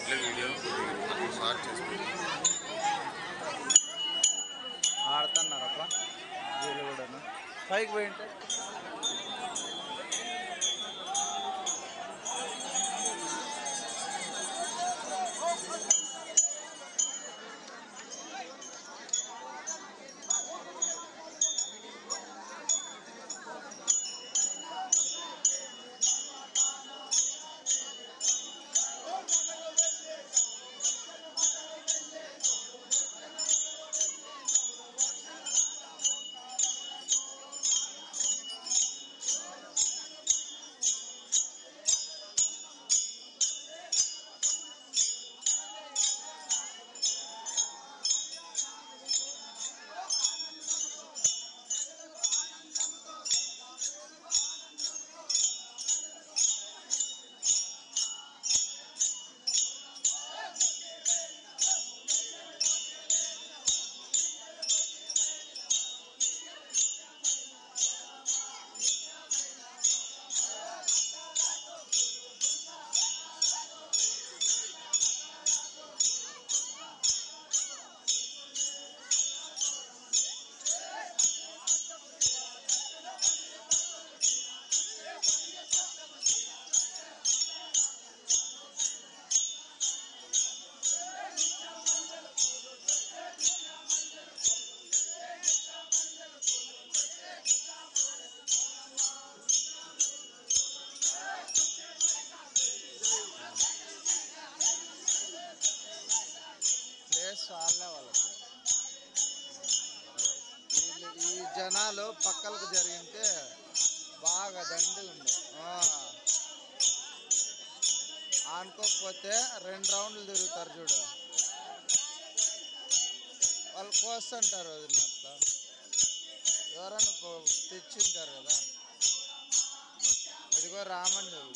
ఇట్లా video short చేసుకుంటాం ఆడుతున్నారప్ప వీళ్ళు కూడాను పైకి పోయింటే ప్లేస్ చాలే వాళ్ళకి వీళ్ళు ఈ జనాలు పక్కలకు జరిగితే బాగా దండి ఉంది ఆ. అనుకోకపోతే రెండు రౌండ్లు తిరుగుతారు చూడు వాళ్ళు కోస్తుంటారు వదిలినట్ల ఎవరైనా కో- తెచ్చింటారు కదా ఇదిగో రామంజులు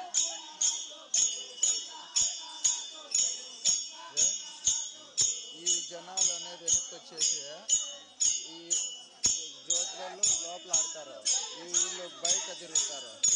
ఏ? ఈ జనాలు అనేది వెనక్కి వచ్చేసి ఈ జ్యోతులలో లోపల ఆడతారు ఈ వీళ్ళు బయట తిరుగుతారు